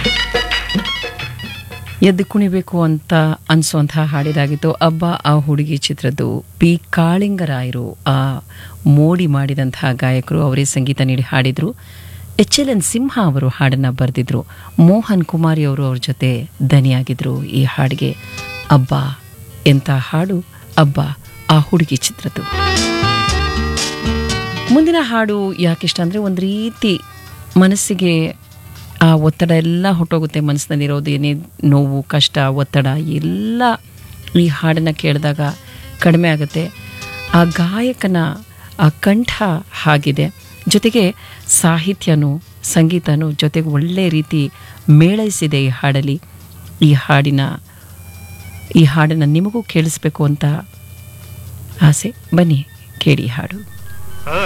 ಎದ್ದು ಕುಣಿಬೇಕು ಅಂತ ಅನಿಸುವಂತಹ ಹಾಡಿದಾಗಿತ್ತು ಅಬ್ಬ ಆ ಹುಡುಗಿ ಚಿತ್ರದ್ದು ಪಿ ಕಾಳಿಂಗರಾಯರು ಆ ಮೋಡಿ ಮಾಡಿದಂತಹ ಗಾಯಕರು ಅವರೇ ಸಂಗೀತ ನೀಡಿ ಹಾಡಿದ್ರು ಎಚ್ ಎಲ್ ಎನ್ ಸಿಂಹ ಅವರು ಹಾಡನ್ನು ಬರೆದಿದ್ರು ಮೋಹನ್ ಕುಮಾರಿ ಅವರು ಅವ್ರ ಜೊತೆ ದನಿಯಾಗಿದ್ರು ಈ ಹಾಡಿಗೆ ಅಬ್ಬ ಎಂಥ ಹಾಡು ಅಬ್ಬ ಆ ಹುಡುಗಿ ಚಿತ್ರದ್ದು ಮುಂದಿನ ಹಾಡು ಯಾಕಿಷ್ಟ ಅಂದರೆ ಒಂದು ರೀತಿ ಮನಸ್ಸಿಗೆ ಆ ಒತ್ತಡ ಎಲ್ಲ ಹೊಟ್ಟೋಗುತ್ತೆ ಮನಸ್ಸಿನಲ್ಲಿರೋದು ಏನೇ ನೋವು ಕಷ್ಟ ಒತ್ತಡ ಎಲ್ಲ ಈ ಹಾಡನ್ನು ಕೇಳಿದಾಗ ಕಡಿಮೆ ಆಗುತ್ತೆ ಆ ಗಾಯಕನ ಆ ಕಂಠ ಹಾಗಿದೆ ಜೊತೆಗೆ ಸಾಹಿತ್ಯನೂ ಸಂಗೀತನೂ ಜೊತೆಗೆ ಒಳ್ಳೆ ರೀತಿ ಮೇಳೈಸಿದೆ ಈ ಹಾಡಲ್ಲಿ ಈ ಹಾಡಿನ ಈ ಹಾಡನ್ನು ನಿಮಗೂ ಕೇಳಿಸ್ಬೇಕು ಅಂತ ಆಸೆ ಬನ್ನಿ ಕೇಳಿ ಹಾಡು